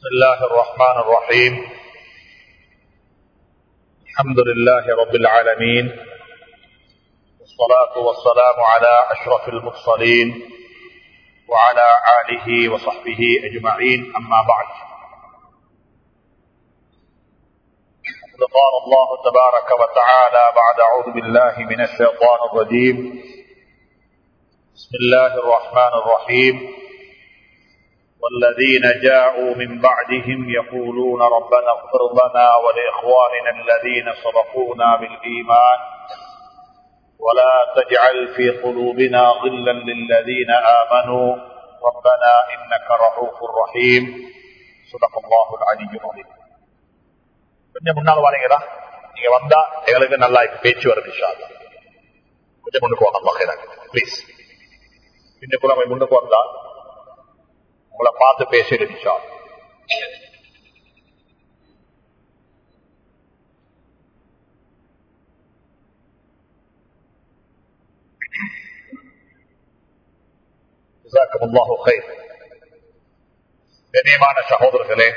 الله الرحمن الرحيم الحمد لله رب العالمين والصلاة والسلام على أشرف المرسلين وعلى آله وصحبه أجمعين أما بعد قال الله تبارك وتعالى بعد أعوذ بالله من الشيطان الرجيم بسم الله الرحمن الرحيم والذين جاءوا من بعدهم يقولون ربنا اغفر لنا ولإخواننا الذين سبقونا بالإيمان ولا تجعل في قلوبنا غلا للذين آمنوا ربنا إنك رؤوف رحيم صدق الله العلي العظيم கொஞ்சம் முன்னால் வரீங்களா நீங்க வந்தா எங்களுக்கு நல்லா பேச்சு வருது இன்ஷால்லா கொஞ்சம் முன்னுக்கு வாங்க ப்ளீஸ் இன்னுக்குள்ள முன்னுக்கு வந்தா உங்களை பார்த்து பேசிடுச்சா கண்ணியமான சகோதரர்களே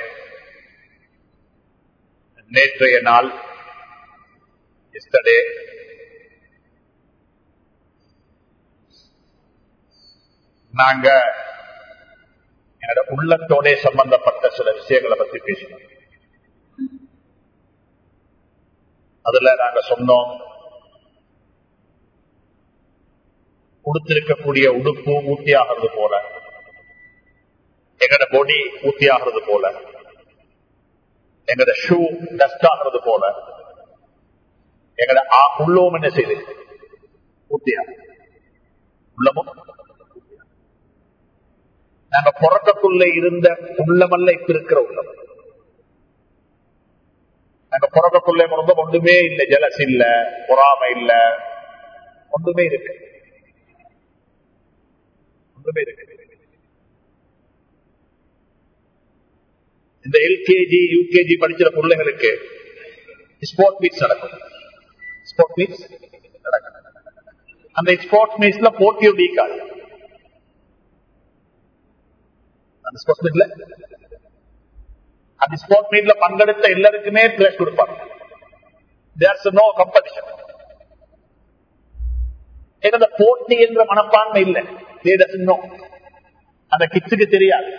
நேற்றைய நாள் எஸ்டர்டே நாங்க என்னோட உள்ளத்தோட சம்பந்தப்பட்ட சில விஷயங்களை பத்தி பேசினோம் அதுல நாங்க சொன்னோம் உடுத்திருக்கக்கூடிய உடுப்பு ஊட்டி ஆகிறது போல எங்கட பொடி ஊட்டி ஆகிறது போல எங்கட ஷூ டஸ்ட் ஆகிறது போல எங்கட உள்ளவும் என்ன செய்து ஊட்டியா உள்ளமும் நாங்க புறக்கத்துள்ள இருந்த உள்ளமல்ல இப்ப இருக்கிற உள்ளம் நாங்க புறக்கத்துள்ள இருந்தோம் ஒன்றுமே இல்லை ஜலஸ் இல்ல பொறாமை இல்ல ஒன்றுமே இருக்கு ஒன்றுமே இருக்கு இந்த எல்கேஜி யூகேஜி படிக்கிற பிள்ளைங்களுக்கு ஸ்போர்ட் மீட்ஸ் நடக்கும் ஸ்போர்ட் மீட்ஸ் நடக்கும் அந்த ஸ்போர்ட்ஸ் மீட்ஸ்ல போட்டியும் நீக்காது அந்த ஸ்போர்ட்ஸ் மீட்ல அந்த ஸ்போர்ட் மீட்ல பங்கெடுத்த எல்லாருக்குமே பிரைஸ் கொடுப்பாங்க தேர்ஸ் நோ கம்படிஷன் ஏன்னா போட்டி என்ற மனப்பான்மை இல்லை இன்னும் அந்த கிட்ஸுக்கு தெரியாது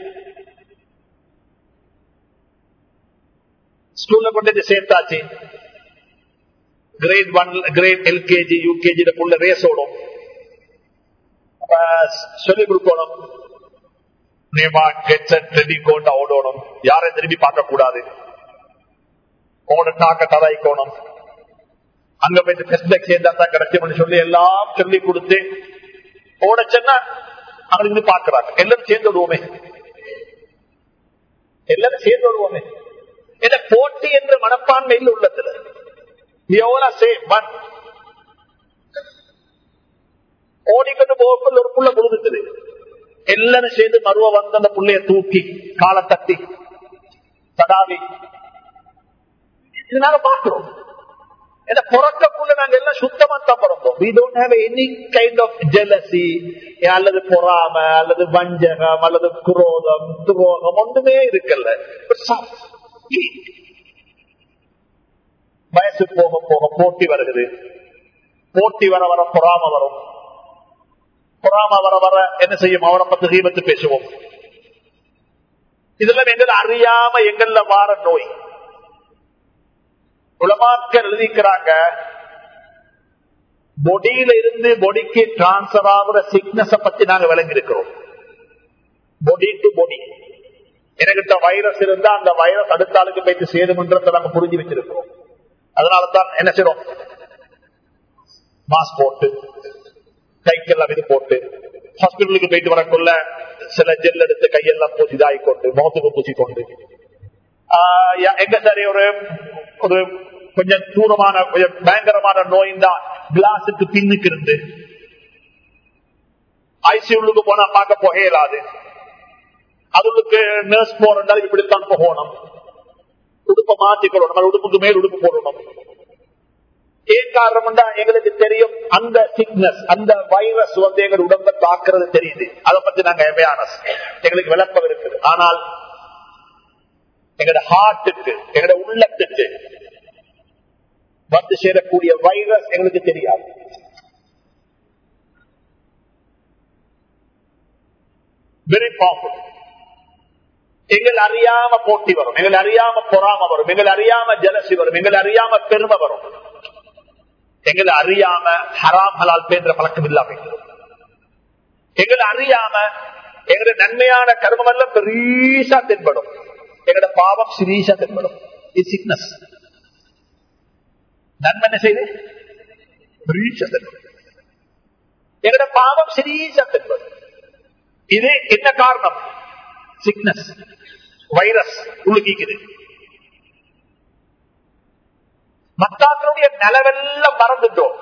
ஸ்கூல்ல கொண்டு சேர்த்தாச்சு grade one grade L K G U K G உள்ள ரேஸ் ஓடும் சொல்லிக் கொடுக்கணும் ஓடணும் யாரையும் திரும்பி பார்க்க கூடாது ஓடட்டாக்க தராய்க்கோணும் அங்க போயிட்டு டெஸ்ட்ல சேர்ந்தா தான் கிடைக்கும் சொல்லி எல்லாம் சொல்லி கொடுத்து ஓட சொன்னா அவங்களுக்கு பாக்குறாங்க எல்லாரும் சேர்ந்து விடுவோமே எல்லாரும் சேர்ந்து விடுவோமே என்ன போட்டி என்ற மனப்பான்மையில் உள்ளதுல ஓடிக்கொண்டு போகக்குள்ள ஒரு புள்ள முழுதுக்குது எல்லாரும் சேர்ந்து மருவ வந்து அந்த புள்ளைய தூக்கி காலை தட்டி தடாவி இதனால பாக்குறோம் ஏன்னா பிறக்கக்குள்ள நாங்க எல்லாம் சுத்தமா தான் பிறந்தோம் we don't have any kind of jealousy அல்லது பொறாம அல்லது வஞ்சகம் அல்லது குரோதம் துரோகம் ஒன்றுமே இருக்குல்ல வயசு போக போக போட்டி வருகிறது போட்டி வர வர பொறாம வரும் பொறாம வர வர என்ன செய்யும் அவரை பத்தி தீபத்து பேசுவோம் இதுல எங்களை அறியாம எங்கள்ல வார நோய் உலமாக்கள் எழுதிக்கிறாங்க பொடியில இருந்து பொடிக்கு டிரான்ஸ்பர் ஆகுற சிக்னஸ் பத்தி நாங்க விளங்கி இருக்கிறோம் பொடி டு பொடி எனக்கிட்ட வைரஸ் இருந்தா அந்த வைரஸ் அடுத்த ஆளுக்கு போயிட்டு சேருமன்றதை நாங்க புரிஞ்சு வச்சிருக்கிறோம் அதனாலதான் என்ன செய்யறோம் மாஸ்க் போட்டு கைக்கெல்லாம் இது போட்டு ஹாஸ்பிட்டலுக்கு போயிட்டு வரக்குள்ள சில ஜெல் எடுத்து கையெல்லாம் பூசி இதாகிக்கொண்டு முகத்துக்கு பூசிக்கொண்டு எங்க சரி ஒரு ஒரு கொஞ்சம் தூரமான கொஞ்சம் பயங்கரமான நோய் தான் கிளாஸுக்கு பின்னுக்கு இருந்து ஐசியூலுக்கு போனா பார்க்க போக இயலாது அதுக்கு நர்ஸ் போறால் இப்படித்தான் போகணும் உடுப்பை மாத்திக்கொள்ளணும் உடுப்புக்கு மேல் உடுப்பு போடணும் ஏன் காரணம் எங்களுக்கு தெரியும் அந்த சிக்னஸ் அந்த வைரஸ் வந்து எங்க உடம்ப தாக்குறது தெரியுது அதை பத்தி நாங்க எவையானஸ் எங்களுக்கு விளக்கம் இருக்குது ஆனால் எங்கட ஹார்ட்டுக்கு எங்கட உள்ளத்துக்கு வந்து சேரக்கூடிய வைரஸ் எங்களுக்கு தெரியாது வெரி பவர்ஃபுல் எங்கள் அறியாம போட்டி வரும் எங்கள் அறியாம பொறாம வரும் எங்கள் அறியாம ஜலசி வரும் எங்கள் அறியாம பெருமை வரும் எங்களை அறியாம ஹராம் ஹலால் பேன்ற பழக்கம் இல்லாம எங்களை அறியாம எங்களுடைய நன்மையான கர்மம் எல்லாம் பெரீசா தென்படும் எங்களோட பாவம் சிரீசா தென்படும் இது சிக்னஸ் நன்மை என்ன செய்து பெரீசா தென்படும் எங்களோட பாவம் சிரீசா தென்படும் இது என்ன காரணம் சிக்னஸ் வைரஸ் உள்ளுக்கிக்குது மத்தாக்களுடைய நிலவெல்லாம் மறந்துட்டோம்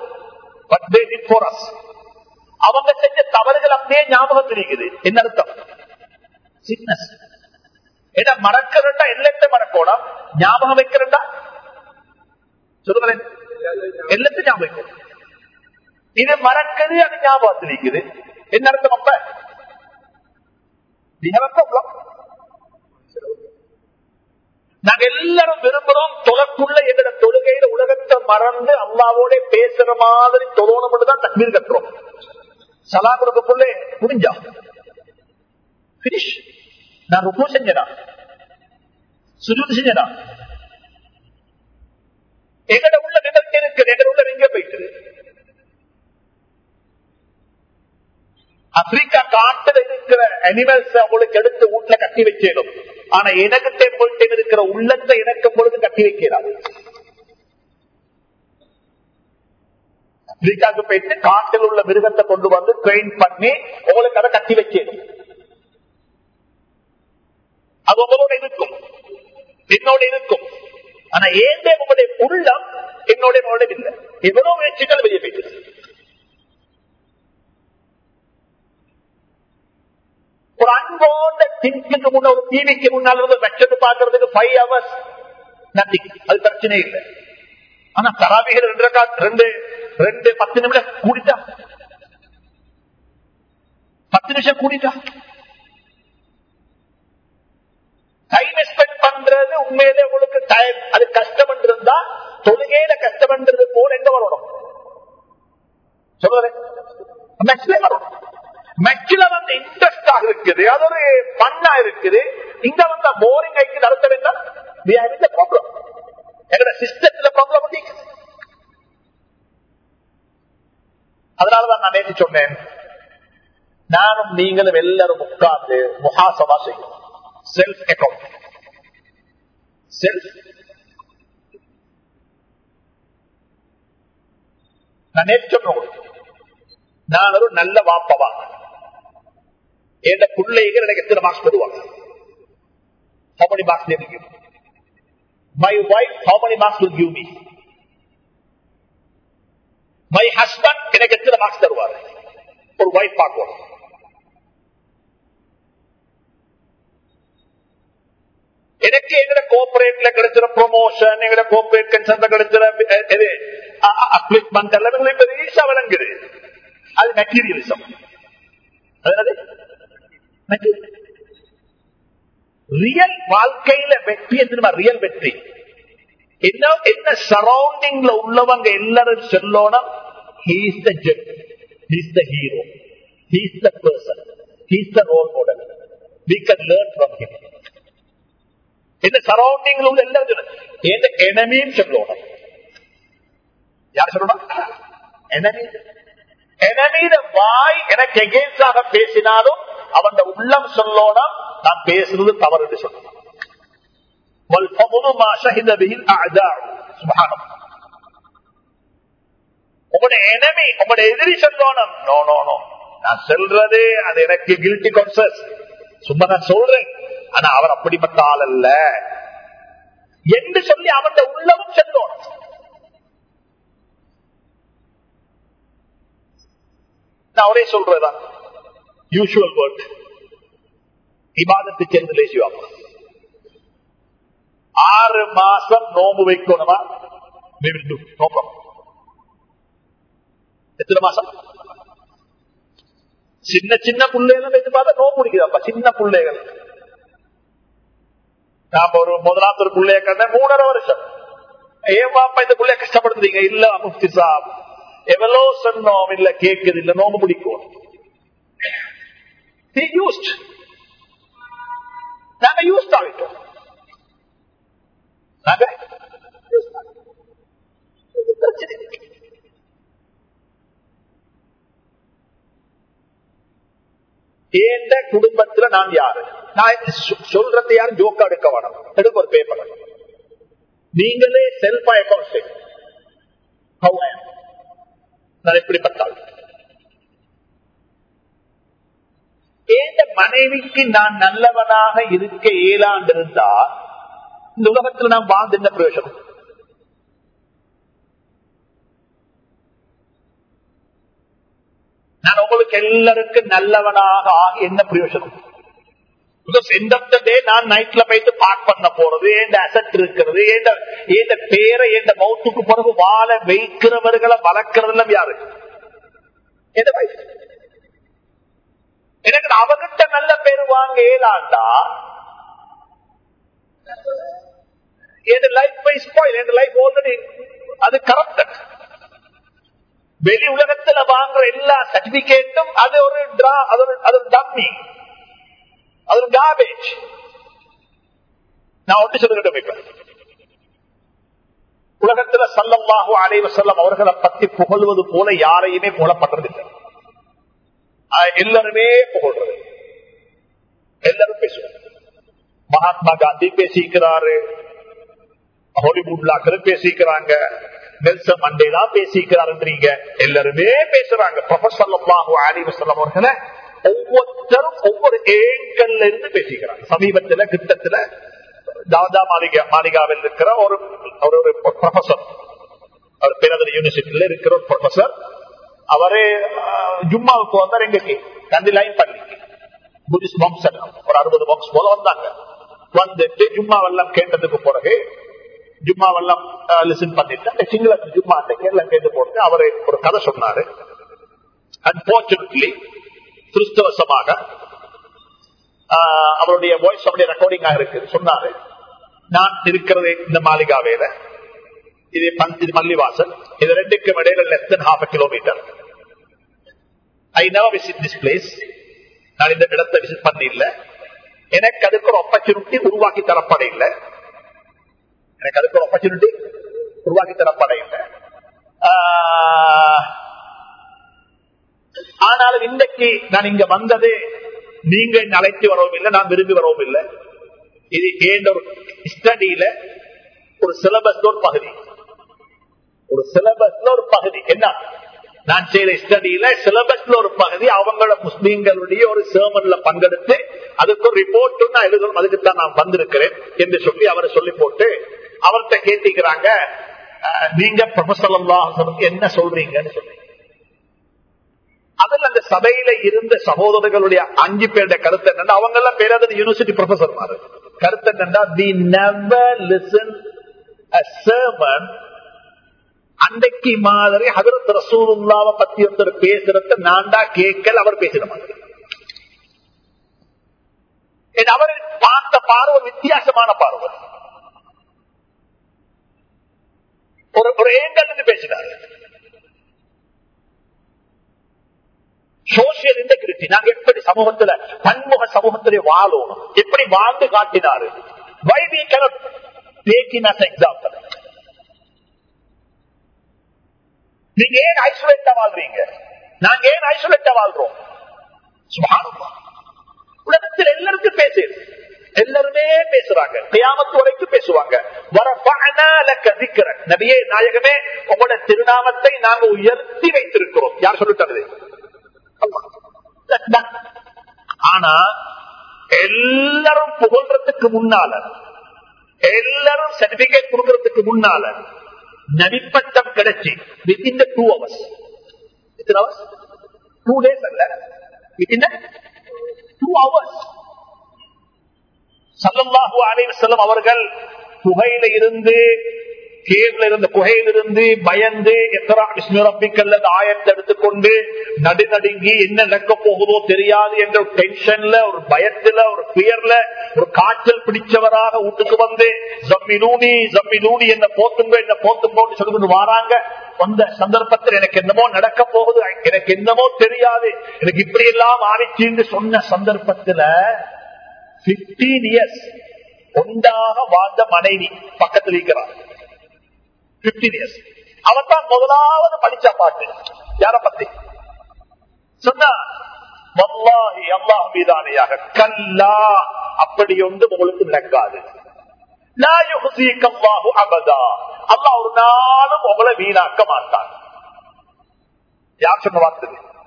அவங்க செஞ்ச தவறுகள் அப்படியே ஞாபகத்தில் இருக்குது என்ன அர்த்தம் சிக்னஸ் ஏன்னா மறக்கிறண்டா எல்லாத்த மறக்கோணும் ஞாபகம் வைக்கிறண்டா சொல்லுங்களேன் எல்லாத்தையும் ஞாபகம் வைக்கும் இது மறக்குது அது ஞாபகத்தில் இருக்குது என்ன அர்த்தம் அப்ப நாங்க எல்லாரும் விரும்புறோம் தொலைக்குள்ள எங்கட தொழுகையில உலகத்தை மறந்து அல்லாவோட பேசுற மாதிரி தொழணும் தான் தக்மீர் கட்டுறோம் சலா கொடுக்கக்குள்ளே முடிஞ்சா பினிஷ் நான் ருக்கு செஞ்சடா சுஜூத் செஞ்சடா எங்கட உள்ள எங்களுக்கு இருக்குது எங்கட உள்ள எங்க போயிட்டு ஆப்பிரிக்கா காட்டுல இருக்கிற அனிமல்ஸ் உங்களுக்கு எடுத்து வீட்டுல கட்டி வச்சிடும் ஆனா எனக்கிட்ட உங்கள்கிட்ட இருக்கிற உள்ளத்தை இணக்கும் பொழுது கட்டி வைக்கிறார் ஆப்பிரிக்காவுக்கு போயிட்டு காட்டில் உள்ள மிருகத்தை கொண்டு வந்து ட்ரெயின் பண்ணி உங்களுக்கு அதை கட்டி வைக்கணும் அது உங்களோட இருக்கும் என்னோட இருக்கும் ஆனா ஏந்தே உங்களுடைய உள்ளம் என்னோட இல்லை எவ்வளவு முயற்சிகள் வெளியே போயிட்டு ஒரு அன்போட திங்க்கு முன்ன ஒரு டிவிக்கு முன்னால் இருந்து வெச்சது பாக்குறதுக்கு ஃபைவ் ஹவர்ஸ் நத்திங் அது பிரச்சனை இல்லை ஆனா தராபிகள் ரெண்டு ரெண்டு ரெண்டு பத்து நிமிடம் கூடிட்டா பத்து நிமிஷம் கூடிட்டா டைம் ஸ்பெண்ட் பண்றது உண்மையிலே உங்களுக்கு டைம் அது கஷ்டம் இருந்தா தொழுகையில கஷ்டம்ன்றது போல எங்க வரணும் சொல்லுறேன் வரணும் மெச்சில வந்து இன்ட்ரெஸ்டாக இருக்குது அது ஒரு பண்ணா இருக்குது இங்க வந்த போரிங் ஆயிக்கு நடத்த வேண்டாம் ப்ராப்ளம் எங்களோட சிஸ்டத்துல ப்ராப்ளம் அதனாலதான் நான் நேற்று சொன்னேன் நானும் நீங்களும் எல்லாரும் உட்கார்ந்து முகாசமா செய்யும் செல்ஃப் அக்கௌண்ட் செல்ஃப் நான் நேற்று சொன்னேன் நான் ஒரு நல்ல வாப்பவா என் பிள்ளைகள் எனக்கு எத்தனை மார்க்ஸ் தருவாங்க how many marks they will give my wife how many marks will give me my husband எனக்கு எத்தனை மார்க்ஸ் தருவார் ஒரு வைஃப் பார்க்கணும் எனக்கு எங்கட கோஆபரேட்ல கிடைச்சிற ப்ரொமோஷன் எங்கட கோஆபரேட் கன்சர்ன்ல கிடைச்சிற அப்ளிக்மெண்ட் எல்லாமே பெரிய விளங்குது அது மெட்டீரியலிசம் ரியல் வாழ்க்கையில வெற்றி எதுமா ரியல் வெற்றி என்ன என்ன சரௌண்டிங்ல உள்ளவங்க எல்லாரும் சொல்லணும் he's the jet he's the hero he's the person he's the role model we can learn from him என்ன சரௌண்டிங்ல உள்ள எல்லாரும் என்ன எனமின்னு சொல்லணும் யார் சொல்லணும் எனமி எனமீத வாய் எனக்கு எகேன்ஸ்டாக பேசினாலும் அவன் உள்ளம் சொல்லோனம் நான் பேசுறது தவறு என்று சொல்லணும் உங்களுடைய எனமி உங்களுடைய எதிரி சொல்லணும் நோ நோ நோ நான் சொல்றது அது எனக்கு கில்டி கான்சஸ் சும்மா நான் சொல்றேன் ஆனா அவர் அப்படிப்பட்ட ஆள் அல்ல என்று சொல்லி அவன் உள்ளமும் செல்லணும் நான் அவரே சொல்றதான் யூசுவல் வேர்ட் இபாதத்து சேர்ந்து லேசிவாங்க ஆறு மாசம் நோம்பு வைக்கணுமா எத்தனை மாசம் சின்ன சின்ன பிள்ளைகள் வைத்து பார்த்தா நோம்பு முடிக்குதாப்பா சின்ன பிள்ளைகள் நாம ஒரு முதலாவது ஒரு பிள்ளைய கண்ட மூணரை வருஷம் ஏன் பாப்பா இந்த பிள்ளைய கஷ்டப்படுத்துறீங்க இல்ல முஃப்தி சாப் எவ்வளோ சொன்னோம் இல்ல கேக்குது இல்ல நோம்பு பிடிக்கும் நாங்க யூஸ் ஆகிட்டோம் நாங்க ஏந்த குடும்பத்துல நான் யாரு நான் சொல்றதை யாரும் ஜோக்கா எடுக்க வேணும் எடுக்க ஒரு பேப்பர் நீங்களே செல்ஃபா அக்கௌண்ட் நான் எப்படிப்பட்டால் ஏந்த மனைவிக்கு நான் நல்லவனாக இருக்க இயலாண்டு இருந்தா இந்த உலகத்தில் நான் வாழ்ந்து என்ன பிரயோஜனம் நான் உங்களுக்கு எல்லாருக்கும் நல்லவனாக ஆகி என்ன பிரயோஜனம் நான் நைட்ல போயிட்டு பார்க் பண்ண போறது எந்த அசட் இருக்கிறது எந்த பேரை எந்த மௌத்துக்கு பிறகு வாழ வைக்கிறவர்களை வளர்க்கறதுல யாரு எனக்கு அவகிட்ட நல்ல பேரு வாங்க ஏலாண்டா என் லைஃப் ஸ்பாயில் என் லைஃப் ஆல்ரெடி அது கரப்டட் வெளி உலகத்துல வாங்குற எல்லா சர்டிபிகேட்டும் அது ஒரு அது ஒரு டம்மி அது ஒரு காபேஜ் நான் ஒன்று சொல்லுகிட்ட இப்ப உலகத்துல சல்லம்மாகு அலைவ செல்லம் அவர்களை பத்தி புகழ்வது போல யாரையுமே புகழப்படுறதில்லை எல்லாருமே புகழ்றது எல்லாரும் பேசுவாங்க மகாத்மா காந்தி பேசிக்கிறாரு ஹாலிவுட்லாக்கள் பேசிக்கிறாங்க நெல்சன் மண்டேலா பேசிக்கிறாருன்றீங்க எல்லாருமே பேசுறாங்க ப்ரொஃபசர் அலிவசல்லம் அவர்களை ஒவ்வொருத்தரும் ஒவ்வொரு ஏங்கல்ல இருந்து பேசிக்கிறாங்க சமீபத்துல கிட்டத்துல தாதா மாளிகா மாளிகாவில் இருக்கிற ஒரு ஒரு ப்ரொஃபசர் அவர் பேரதர் யூனிவர்சிட்டியில இருக்கிற ஒரு ப்ரொஃபசர் அவரே ஜும்மாவுக்கு வந்தார் எங்களுக்கு கண்டி லைன் பண்ணிக்கு புத்திஸ்ட் பாக்ஸ் ஒரு அறுபது பாக்ஸ் போல வந்தாங்க வந்துட்டு ஜும்மா வெள்ளம் கேட்டதுக்கு பிறகு ஜும்மா வெள்ளம் லிசன் பண்ணிட்டு சிங்கள ஜும்மா கேரளா கேட்டு போட்டு அவரை ஒரு கதை சொன்னாரு அன்பார்ச்சுனேட்லி கிறிஸ்தவசமாக அவருடைய வாய்ஸ் அப்படியே ரெக்கார்டிங் இருக்கு சொன்னாரு நான் இருக்கிறது இந்த மாளிகாவேல இது இது மல்லிவாசல் இது ரெண்டுக்கும் இடையில less than half kilometre I never visit this place நான் இந்த இடத்தை விசிட் பண்ண இல்லை எனக்கு அதுக்கு ஒரு ஆப்பர்ச்சுனிட்டி உருவாக்கி தரப்பட இல்லை எனக்கு அதுக்கு ஒரு ஆப்பர்ச்சுனிட்டி உருவாக்கி தரப்பட இல்லை ஆனாலும் இன்றைக்கு நான் இங்க வந்தது நீங்க என்ன அழைத்து வரவும் இல்லை நான் விரும்பி வரவும் இல்லை இது ஏண்ட ஒரு ஸ்டடியில ஒரு சிலபஸ் ஒரு பகுதி ஒரு சிலபஸ்ல ஒரு பகுதி என்ன நான் செய்யற ஸ்டடியில சிலபஸ்ல ஒரு பகுதி அவங்கள முஸ்லீம்களுடைய ஒரு சேமன்ல பங்கெடுத்து அதுக்கு ஒரு ரிப்போர்ட் நான் எழுதணும் அதுக்கு தான் நான் வந்திருக்கிறேன் என்று சொல்லி அவரை சொல்லி போட்டு அவர்கிட்ட கேட்டிக்கிறாங்க நீங்க ப்ரொஃபசர் என்ன சொல்றீங்கன்னு சொல்லி அதில் அந்த சபையில இருந்த சகோதரர்களுடைய அஞ்சு பேருடைய கருத்து என்னன்னா அவங்க எல்லாம் பேராத யூனிவர்சிட்டி ப்ரொஃபசர் மாதிரி கருத்து என்னன்னா தி நெவர் லிசன் அன்றைக்கு மாதிரி ஹதரத் ரசூலுல்லாவை பத்தி ஒருத்தர் பேசுறத நான்டா கேட்கல அவர் பேசுற மாதிரி அவர் பார்த்த பார்வை வித்தியாசமான பார்வை ஒரு ஒரு ஏங்கல் பேசினாரு சோசியல் இன்டெகிரிட்டி நாங்க எப்படி சமூகத்துல பன்முக சமூகத்திலே வாழணும் எப்படி வாழ்ந்து காட்டினாரு why we cannot take him as an example நீங்க ஏன் ஐசோலேட்டா வாழ்றீங்க நாங்க ஏன் ஐசோலேட்டா வாழ்றோம் சுபானுமா உலகத்தில் எல்லாருக்கும் பேசு எல்லாருமே பேசுறாங்க கியாமத்து வரைக்கும் பேசுவாங்க நபியே நாயகமே உங்களோட திருநாமத்தை நாங்க உயர்த்தி வைத்திருக்கிறோம் யார் சொல்லிட்டது ஆனா எல்லாரும் புகழ்றதுக்கு முன்னால எல்லாரும் சர்டிபிகேட் கொடுக்கறதுக்கு முன்னால நடிப்பட்டம் கிடைச்சி within two hours hours two days அல்ல வித்தின் டூ ஹவர்ஸ் சல்லல்லாஹு அலைஹி வஸல்லம் அவர்கள் புகையில இருந்து கேவ்ல இருந்த குகையிலிருந்து பயந்து எத்தரா விஸ்மிரப்பிக்கல்ல ஆயத்தை எடுத்துக்கொண்டு நடுநடுங்கி என்ன நடக்க போகுதோ தெரியாது என்ற ஒரு டென்ஷன்ல ஒரு பயத்துல ஒரு பியர்ல ஒரு காய்ச்சல் பிடிச்சவராக வீட்டுக்கு வந்து ஜம்மிலூனி ஜம்மிலூனி என்ன போத்துங்க என்ன போத்துங்கன்னு சொல்லி வாராங்க அந்த சந்தர்ப்பத்தில் எனக்கு என்னமோ நடக்க போகுது எனக்கு என்னமோ தெரியாது எனக்கு இப்படி எல்லாம் ஆயிடுச்சுன்னு சொன்ன சந்தர்ப்பத்துல பிப்டீன் இயர்ஸ் ஒன்றாக வாழ்ந்த மனைவி பக்கத்தில் இருக்கிறார் பிப்டீன் இயர்ஸ் அவத்தான் முதலாவது படிச்ச பாட்டு யார பத்தி சொன்னா வல்லாஹி அல்லாஹ் மீதானையாக கல்லா அப்படி ஒன்று உங்களுக்கு நடக்காது அபதா அல்லாஹ் ஒரு நாளும் உங்களை வீணாக்க மாட்டான் யார் சொன்ன வார்த்தை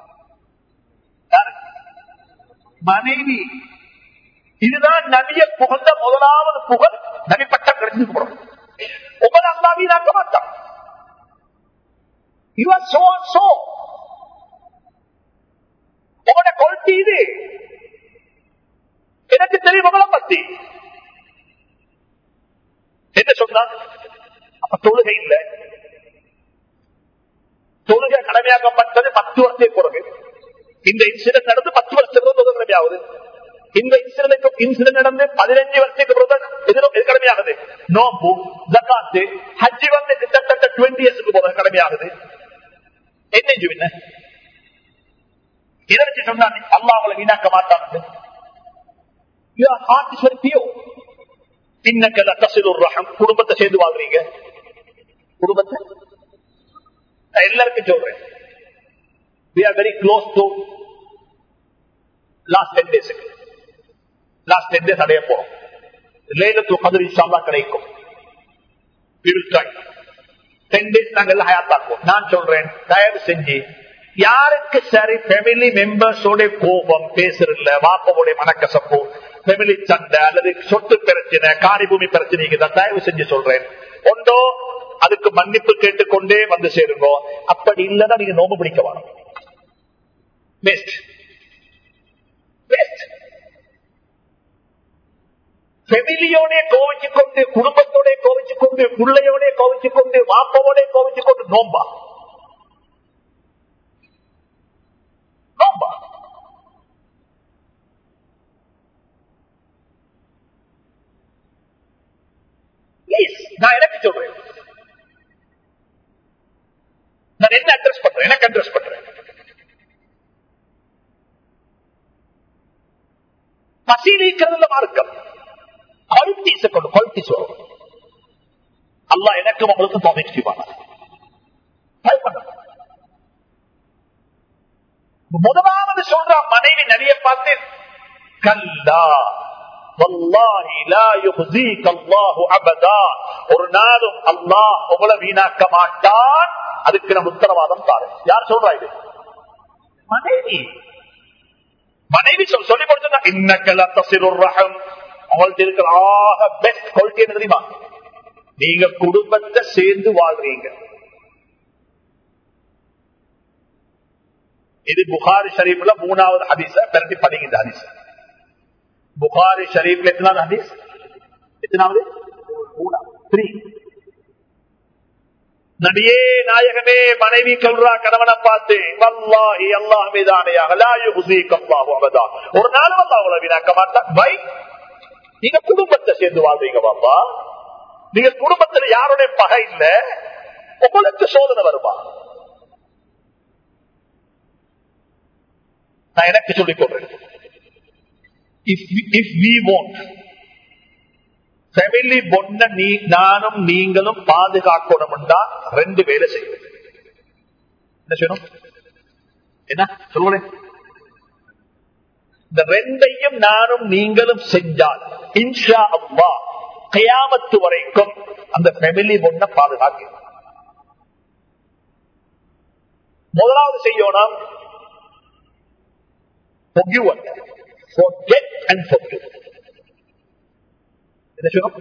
மனைவி இதுதான் நபிய புகழ்ந்த முதலாவது புகழ் நபிப்பட்டம் கிடைச்சு போறோம் உங்களை அல்லா வீணாக்க மாட்டான் இவன் சோ சோ உங்களோட கொள்கை இது எனக்கு தெரியும் உங்களை பத்தி என்ன சொன்னான் அப்ப தொழுகை இல்லை தொழுகை கடமையாக்கப்பட்டது பத்து வருஷத்துக்கு பிறகு இந்த இன்சிடென்ட் நடந்து பத்து வருஷத்துக்கு கடமையாகுது இந்த இன்சிடென்ட் இன்சிடென்ட் நடந்து பதினஞ்சு வருஷத்துக்கு பிறகு எது கடமையாகுது நோம்பு ஜக்காத்து ஹஜ்ஜி வந்து கிட்டத்தட்ட டுவெண்ட்டி இயர்ஸுக்கு போறது கடமையாகுது என்ன என்ன இதை வச்சு சொன்னா அல்லா அவளை வீணாக்க மாட்டாங்க குடும்பத்தை சேர்ந்து வாழ்றீங்க குடும்பத்தை எல்லாருக்கும் சொல்றேன் we are very close to last 10 days last 10 days அடைய போறோம் லேலத்து கதிர் இன்ஷால்லா கிடைக்கும் we will try 10 days நாங்க எல்லாம் ஹயாத்தாக்குவோம் நான் சொல்றேன் தயவு செஞ்சு யாருக்கு சரி ஃபேமிலி மெம்பர்ஸோட கோபம் பேசுறதுல வாப்பவோட மனக்கசப்பு ஃபேமிலி சண்டை அல்லது சொத்து பிரச்சனை காரிபூமி பிரச்சனைக்கு தான் தயவு செஞ்சு சொல்றேன் ஒன்றோ அதுக்கு மன்னிப்பு கேட்டுக்கொண்டே வந்து சேருங்க அப்படி இல்லைன்னா நீங்க நோம்பு பிடிக்க வரும் பெஸ்ட் பெஸ்ட் ஃபெமிலியோட கோவிச்சு கொண்டு குடும்பத்தோட கோவிச்சு கொண்டு பிள்ளையோட கோவிச்சு கொண்டு வாப்பவோட கோவிச்சு கொண்டு நோம்பா நோம்பா நான் எனக்கு சொல்றேன் நான் என்ன அட்ரஸ் பண்றேன் எனக்கு அட்ரஸ் பண்றேன் பசீலிக்கிறதுல மார்க்கம் குவாலிட்டிஸை கொண்டு குவாலிட்டிஸ் வரும் அல்லா எனக்கும் உங்களுக்கும் தொகைக்கு செய்வாங்க முதலாவது சொல்ற மனைவி நிறைய பார்த்து கல்லா ஒரு நாளும் அல்லாஹ் உங்களை வீணாக்க மாட்டான் அதுக்கு நம்ம உத்தரவாதம் தாரு யார் சொல்றா இது மனைவி மனைவி சொல் சொல்லி கொடுத்தா இன்னக்கல தசிலுர் ரகம் அவங்கள்ட்ட இருக்கிற ஆக பெஸ்ட் குவாலிட்டி என்ன தெரியுமா நீங்க குடும்பத்தை சேர்ந்து வாழ்றீங்க இது புகாரி ஷரீஃப்ல மூணாவது ஹதீஸ பிறகு படிங்க இந்த ஹதீஸ் புகாரி ஷரீஃப்ல எத்தனாவது ஹதீஸ் எத்தனாவது த்ரீ நடியே நாயகமே மனைவி சொல்றா கணவனை பார்த்து வல்லாஹி அல்லாஹ் மீதானையாக ஒரு நாள் வந்து அவளை வீணாக்க மாட்டான் பை நீங்க குடும்பத்தை சேர்ந்து வாழ்றீங்க பாப்பா நீங்க குடும்பத்துல யாருடைய பகை இல்ல உங்களுக்கு சோதனை வருமா நான் எனக்கு சொல்லிக் கொள்றேன் இஃப் வி வாண்ட் ஃபேமிலி பொண்ண நீ நானும் நீங்களும் பாதுகாக்கணும்டா ரெண்டு வேலை செய்யும் என்ன செய்யணும் என்ன சொல்லுங்களேன் இந்த ரெண்டையும் நானும் நீங்களும் செஞ்சால் இன்ஷா அவ்வா கயாமத்து வரைக்கும் அந்த ஃபேமிலி பொண்ண பாதுகாக்க முதலாவது செய்யணும் forgive forget and forgive என்ன சொல்லணும்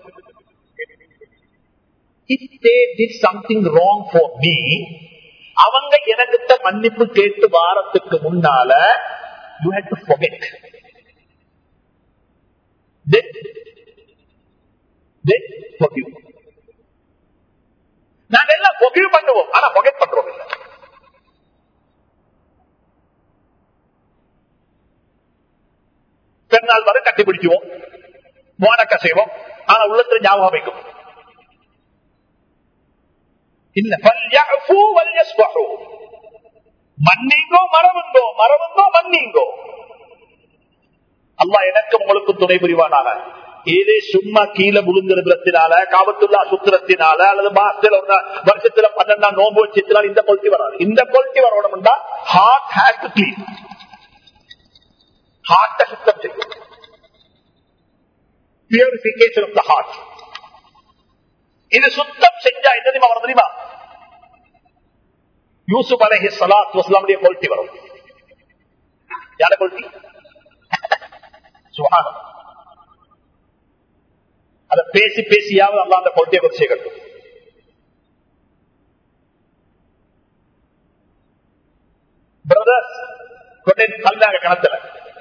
if they did something wrong for me அவங்க எனக்கிட்ட மன்னிப்பு கேட்டு வாரத்துக்கு முன்னால you had to forget then then forgive forgive பண்ணுவோம் ஆனா forget பண்றோம் இல்ல பெருநாள் வரை கட்டி பிடிக்குவோம் மோனக்க செய்வோம் ஆனா உள்ளத்துல ஞாபகம் வைக்கும் இல்ல فَلْيَعْفُوا وَلْيَصْفَحُوا. மன்னிங்கோ மறவுங்கோ மறவுங்கோ மன்னிங்கோ அல்லாஹ் எனக்கும் உங்களுக்கு துணை புரிவானாக ஏதே சும்மா கீழே விழுந்திருக்கிறதுனால காவத்துள்ளா சுத்திரத்தினால அல்லது மாசத்துல ஒரு நாள், வருஷத்துல பன்னெண்டாம் நோம்பு வச்சதுனால இந்த கொல்ட்டி வராது இந்த கொல்ட்டி வரணும்னா ஹார்ட் ஹேட் டு கிளீன் ஹார்ட்டை சுத்தம் செய்யும் பியூரிபிகேஷன் ஆஃப் த ஹார்ட் இது சுத்தம் செஞ்சா என்ன தெரியுமா வரும் தெரியுமா யூசுப் அலஹி சலாத் வஸ்லாமுடைய கொல்ட்டி வரும் யார கொல்ட்டி சுகானம் அதை பேசி பேசியாவது அல்லா அந்த கொள்கையை கொண்டு சேர்க்கட்டும் பிரதர்ஸ் கொண்டே தள்ளினாங்க கணத்துல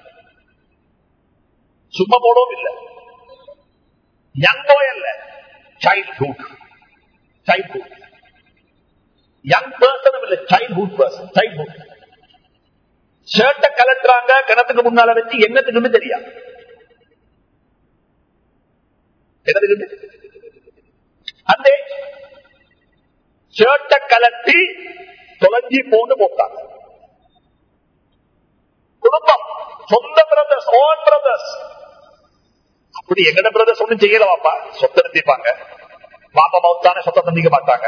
சும்மா போடவும் இல்லை யங் பாய் அல்ல சைல்ட்ஹுட் சைல்ட்ஹுட் யங் பர்சனும் இல்ல சைல்ட்ஹுட் பர்சன் சைல்ட்ஹுட் ஷர்ட்டை கலட்டுறாங்க கிணத்துக்கு முன்னால வச்சு என்னத்துக்குன்னு தெரியாது என்னதுக்கு அந்த ஷர்ட்டை கலட்டி தொலைஞ்சி போன்னு போட்டாங்க குடும்பம் சொந்த பிரதர்ஸ் ஓன் பிரதர்ஸ் அப்படி எங்கட பிரதர்ஸ் ஒண்ணும் செய்யல வாப்பா சொத்தை நிறுத்திப்பாங்க பாப்பா மௌத்தான சொத்தை சந்திக்க மாட்டாங்க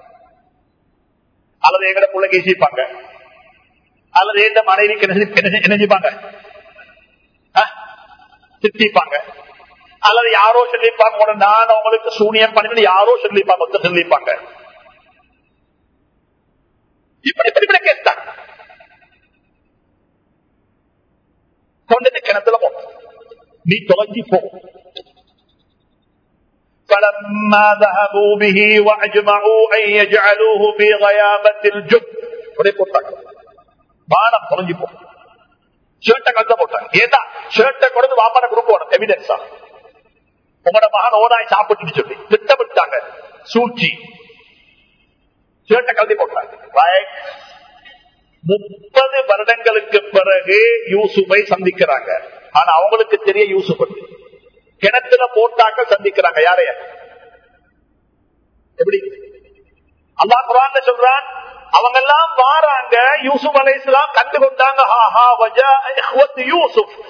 அல்லது எங்கட பிள்ளைக்கு ஈசிப்பாங்க அல்லது எந்த மனைவிக்கு என்ன செய்வாங்க திட்டிப்பாங்க அல்லது யாரோ சொல்லிப்பாங்க உடனே நான் அவங்களுக்கு சூனியம் பண்ணி யாரோ சொல்லிப்பாங்க ஒருத்தர் சொல்லிப்பாங்க இப்படி இப்படி இப்படி கேட்டாங்க கொண்டது கிணத்துல போ நீ தொலைஞ்சி போ فلما ذهبوا به واجمعوا ان يجعلوه في غيابه الجب ஒரே போட்டாங்க பானம் தொலைஞ்சி போ ஷர்ட்டை கழுத்த போட்டாங்க ஏதா ஷர்ட்டை கொடுத்து வாப்பாட கொடுக்கணும் எவிடன்ஸா உங்களோட மகன் ஓடாய் சாப்பிட்டு சொல்லி திட்டமிட்டாங்க சூழ்ச்சி ஷர்ட்டை கழுதி போட்டாங்க முப்பது வருடங்களுக்கு பிறகு யூசுஃபை சந்திக்கிறாங்க ஆனா அவங்களுக்கு தெரிய யூசுப் கிணத்துல போட்டாக்க சந்திக்கிறாங்க யாரைய எப்படி அல்லா குரான் சொல்றான் அவங்க எல்லாம் வாராங்க யூசுப் அலை இஸ்லாம் கண்டு கொண்டாங்க யூசுப்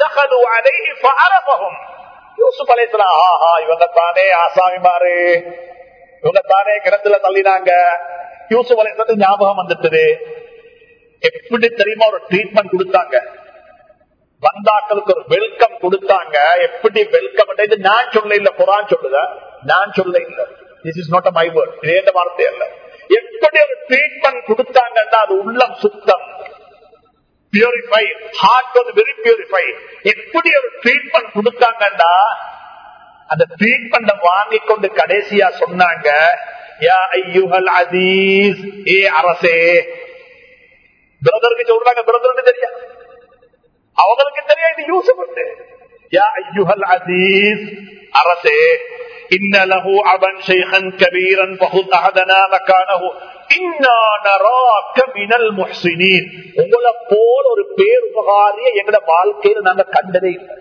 யூசுப் அலை இஸ்லாம் ஆஹா இவங்க தானே ஆசாமிமாரு இவங்க தானே கிணத்துல தள்ளினாங்க யூசுப் அலை இஸ்லாத்துக்கு ஞாபகம் வந்துட்டது எப்படி தெரியுமா ஒரு ட்ரீட்மெண்ட் கொடுத்தாங்க வந்தாக்களுக்கு ஒரு வெல்கம் கொடுத்தாங்க எப்படி வெல்கம் இது நான் சொல்ல இல்ல குரான் சொல்லுத நான் சொல்ல இல்ல this is not my word இது எந்த வார்த்தை அல்ல எப்படி ஒரு ட்ரீட்மெண்ட் கொடுத்தாங்கன்னா அது உள்ளம் சுத்தம் பியூரிஃபை ஹார்ட் வந்து வெரி பியூரிஃபை எப்படி ஒரு ட்ரீட்மெண்ட் கொடுத்தாங்கன்னா அந்த ட்ரீட்மெண்ட் வாங்கி கொண்டு கடைசியா சொன்னாங்க யா ஐயுஹல் அதீஸ் ஏ அரசே பிரதருக்கு சொல்றாங்க பிரதருக்கு தெரியா அவங்களுக்கு தெரியா இது யூசுப் யா ஐயுஹல் அதீஸ் அரசே إن له أبا شيخا كبيرا فخذ أحدنا مكانه إنا نراك من المحسنين உங்களை போல ஒரு பேர் உபகாரிய எங்கட வாழ்க்கையில நாங்க கண்டதே இல்லை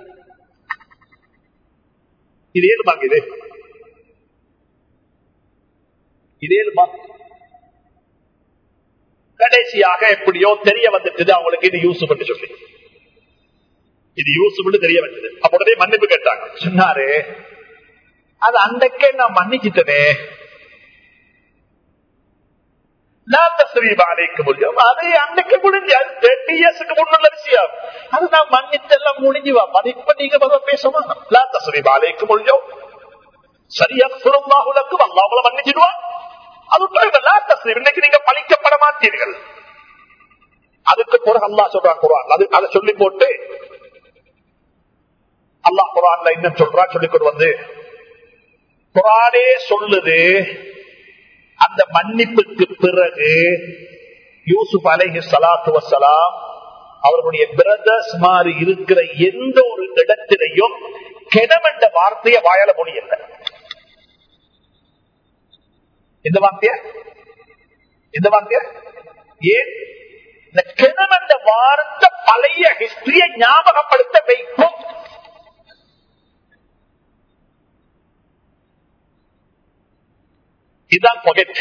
இதே இது இதே கடைசியாக எப்படியோ தெரிய வந்துட்டு அவங்களுக்கு இது யூசுப் சொல்லி இது யூசுப் தெரிய வந்தது அப்ப உடனே மன்னிப்பு கேட்டாங்க சொன்னாரு அது அன்றைக்கே நான் மன்னிச்சிட்டனே முடியும் அது அன்னைக்கு முடிஞ்சு அது தேர்ட்டி இயர்ஸுக்கு முன்னுள்ள விஷயம் அது நான் மன்னித்தெல்லாம் முடிஞ்சுவா மதிப்ப நீங்க பேசுமா லா தஸ்ரீ பாலைக்கு முடியும் சரியா சுரம்பாகுலக்கும் அல்லாமல மன்னிச்சிடுவான் அது லா தஸ்ரீ இன்னைக்கு நீங்க பழிக்கப்பட மாட்டீர்கள் அதுக்கு பிறகு அல்லா சொல்றான் குரான் அது அதை சொல்லி போட்டு அல்லாஹ் குரான்ல இன்னும் சொல்றான் சொல்லிக் கொண்டு வந்து குரானே சொல்லுது அந்த மன்னிப்புக்கு பிறகு யூசுப் அலைஹி சலாத்து வசலாம் அவர்களுடைய பிரதர்ஸ் மாதிரி இருக்கிற எந்த ஒரு இடத்திலையும் கிணம் என்ற வார்த்தையை வாழ முடியல எந்த வார்த்தைய இந்த வார்த்தைய ஏன் இந்த கிணம் என்ற வார்த்தை பழைய ஹிஸ்டரியை ஞாபகப்படுத்த வைக்கும் இதுதான் forget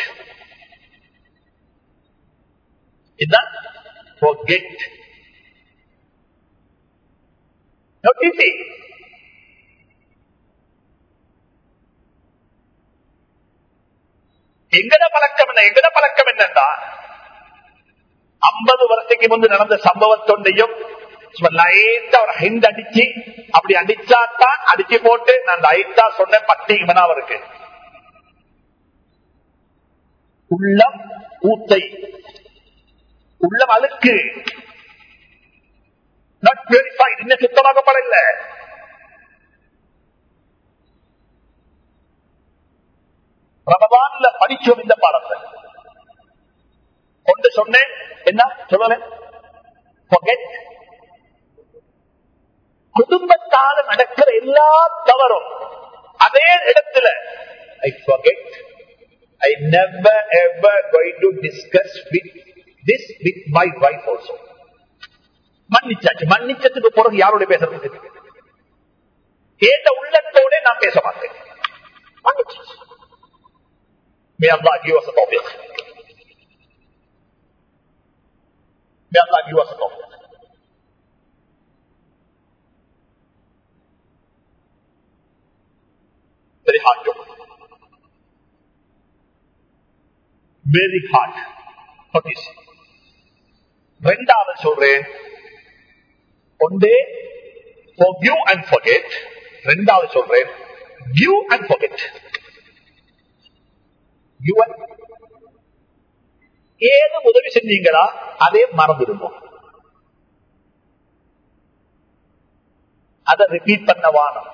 இதுதான் forget not easy எங்கட பழக்கம் என்ன எங்கட பழக்கம் என்னன்னா ஐம்பது வருஷத்துக்கு முன்பு நடந்த சம்பவத்தொண்டையும் லைட்டா ஒரு ஹிண்ட் அடிச்சு அப்படி அடிச்சாத்தான் அடிச்சு போட்டு நான் லைட்டா சொன்ன பட்டி இவனாவருக்கு உள்ளம் ஊத்தை உள்ளம் அழுக்கு நாட் பியூரிஃபைட் இன்னும் சுத்தமாக்கப்படல ரமதான்ல படிச்சோம் இந்த பாடத்தை கொண்டு சொன்னேன் என்ன சொல்லுவேன் குடும்பத்தால நடக்கிற எல்லா தவறும் அதே இடத்துல ஐ forget I never ever going to discuss with this with my wife also. மன்னிச்சாச்சு மன்னிச்சதுக்கு பிறகு யாரோட பேசுறது கேட்ட உள்ளத்தோட நான் பேச மாட்டேன் மன்னிச்சாச்சு May Allah give us a tawfiq. May Allah give us a tawfiq. Very hard job. Very hard. Not easy. ரெண்டாவது சொல்றேன் ஒன்றே forgive and forget ரெண்டாவது சொல்றேன் give and forget give and ஏது உதவி செஞ்சீங்களா அதே மறந்துடுவோம் அதை ரிப்பீட் பண்ண வானம்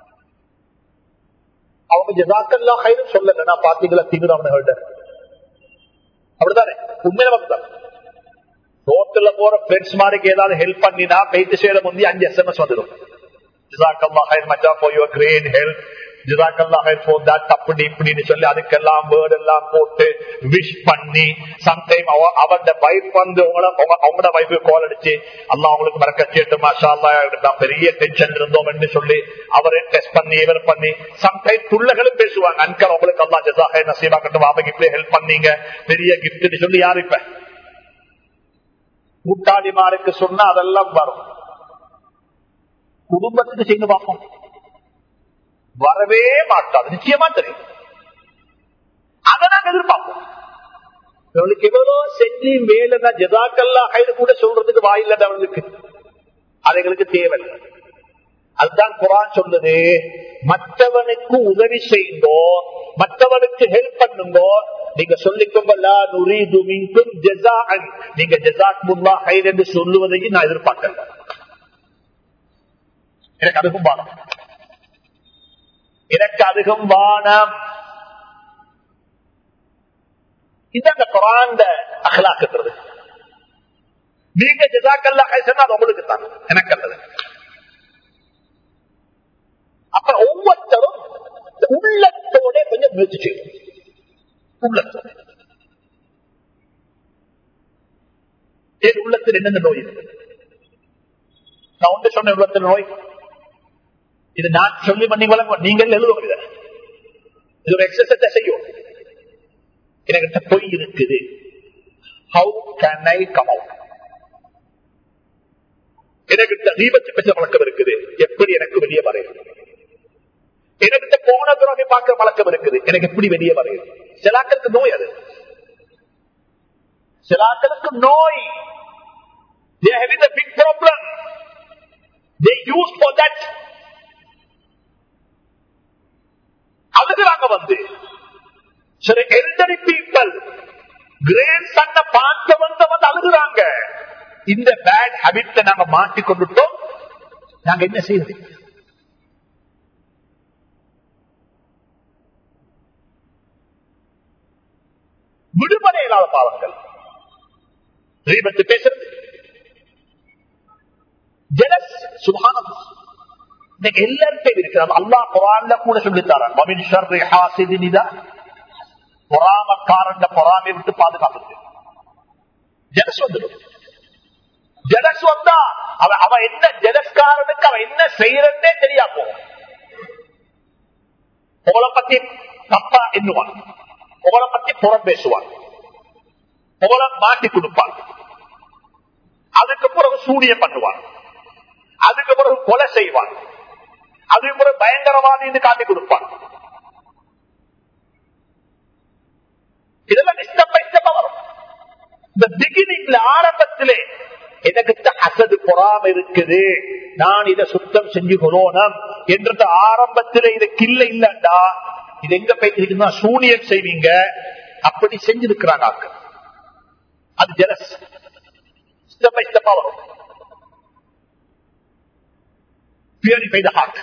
அவங்க ஜதாக்கல்லா ஹைரும் சொல்லல நான் பாத்தீங்களா திங்குறவனு அப்படித்தானே உண்மையில வந்துதான் ரோட்டுல போற ஃப்ரெண்ட்ஸ் மாதிரி ஏதாவது ஹெல்ப் பண்ணினா பெய்து சேர முந்தி அஞ்சு எஸ்எம்எஸ் வந்துடும் ஜிசாக்கல்லா ஹைர் மச்சா ஃபார் யுவர் கிரேட் ஹெல்ப் ஜிசாக்கல்லா ஹைர் ஃபார் தட் அப்படி இப்படின்னு சொல்லி அதுக்கெல்லாம் வேர்ட் எல்லாம் போட்டு விஷ் பண்ணி சம்டைம் அவரோட வைஃப் வந்து அவங்களோட வைஃபு கால் அடிச்சு அல்லா அவங்களுக்கு மறக்க சேட்டு மாஷா அல்லா பெரிய டென்ஷன் இருந்தோம் என்று சொல்லி அவரை டெஸ்ட் பண்ணி இவர் பண்ணி சம்டைம் புள்ளகளும் பேசுவாங்க அன்கர் அவங்களுக்கு அல்லா ஜசாஹை நசீபா கட்டும் அவங்க இப்படி ஹெல்ப் பண்ணீங்க பெரிய கிஃப்ட் சொல்லி யாரு இப்ப கூட்டாளிமாருக்கு சொன்னா அதெல்லாம் வரும் குடும்பத்துக்கு செய்து பார்ப்போம் வரவே மாட்டாது நிச்சயமா தெரியும் அதை நாங்க எதிர்பார்ப்போம் அவளுக்கு எவ்வளவு செஞ்சு மேல ஜதாக்கல்லா கைது கூட சொல்றதுக்கு வாயில்ல அவளுக்கு அது எங்களுக்கு தேவையில்லை அதுதான் குரான் சொல்லுது மற்றவனுக்கு உதவி செய்தோ மற்றவனுக்கு ஹெல்ப் பண்ணுங்கோ நீங்க சொல்லிக்கோங்களா நுரீது மீண்டும் ஜெசான் நீங்க ஜெசாக் முல்லா ஹைர் என்று சொல்லுவதையும் நான் எதிர்பார்க்கல எனக்கு அதுக்கும் வானம் எனக்கு அதுக்கும் வானம் இதாங்க குரான் அகலாக்குறது நீங்க ஜெசாக்கல்லா ஹைசன் அது உங்களுக்கு தான் எனக்கு அல்லது அப்புறம் ஒவ்வொருத்தரும் உள்ளத்தோட கொஞ்சம் முயற்சி செய்யும் உள்ளத்தோட என் உள்ளத்தில் என்னென்ன நோய் இருக்கு நான் ஒன்று சொன்ன உள்ளத்தில் நோய் இது நான் சொல்லி பண்ணி வழங்க நீங்கள் எழுதுவோம் இதை இது ஒரு எக்ஸசைஸை செய்யும் என்கிட்ட பொய் இருக்குது how can I come out எனக்கிட்ட தீபத்து பெற்ற வழக்கம் இருக்குது எப்படி எனக்கு வெளியே வரையும் எனக்கிட்ட போனோகிராபி பார்க்கிற பழக்கம் இருக்குது எனக்கு எப்படி வெளியே வரையும் சிலாக்களுக்கு நோய் அது சிலாக்களுக்கு நோய் they are having a big problem they use for that அழுகுறாங்க வந்து சில எல்டரி பீப்பிள் கிரேண்ட் சன்ன பார்த்தவங்க வந்து அழுகுறாங்க இந்த பேட் ஹபிட்ட நாங்க மாட்டி கொண்டுட்டோம் நாங்க என்ன செய்யறது விடுபட இல்லாத பாவங்கள் தீபத்து பேசுறது ஜெலஸ் சுபானம் எல்லாருக்கும் இருக்கிறது அல்லா குரான்ல கூட சொல்லித்தாரான் மமின் ஷர்ரி ஹாசிதின் இதா பொறாமக்காரன் பொறாமை விட்டு பாதுகாப்பு ஜெலஸ் வந்துடும் ஜெலஸ் வந்தா அவன் அவன் என்ன ஜெலஸ்காரனுக்கு அவன் என்ன செய்யறன்னே தெரியா போகும் உங்களை பத்தி தப்பா எண்ணுவான் உங்களை பத்தி புறம் பேசுவான் உங்களை மாட்டி கொடுப்பான் அதுக்கு பிறகு சூனியம் பண்ணுவான் அதுக்கு பிறகு கொலை செய்வான் அதுக்கு பிறகு பயங்கரவாதி காட்டி கொடுப்பான் இதெல்லாம் இஷ்டப்ப இஷ்டப்ப வரும் இந்த பிகினிங்ல ஆரம்பத்திலே எனக்கிட்ட அசது பொறாம இருக்குது நான் இதை சுத்தம் செஞ்சு கொள்ளணும் என்ற ஆரம்பத்திலே இது கில்ல இல்லண்டா இது எங்க போயிட்டு சூனியம் செய்வீங்க அப்படி செஞ்சிருக்கிறாங்க ஆக்கள் அது ஜெலஸ் ஸ்டெப் பை ஸ்டெப்பா வரும் பியூரிஃபை த ஹார்ட்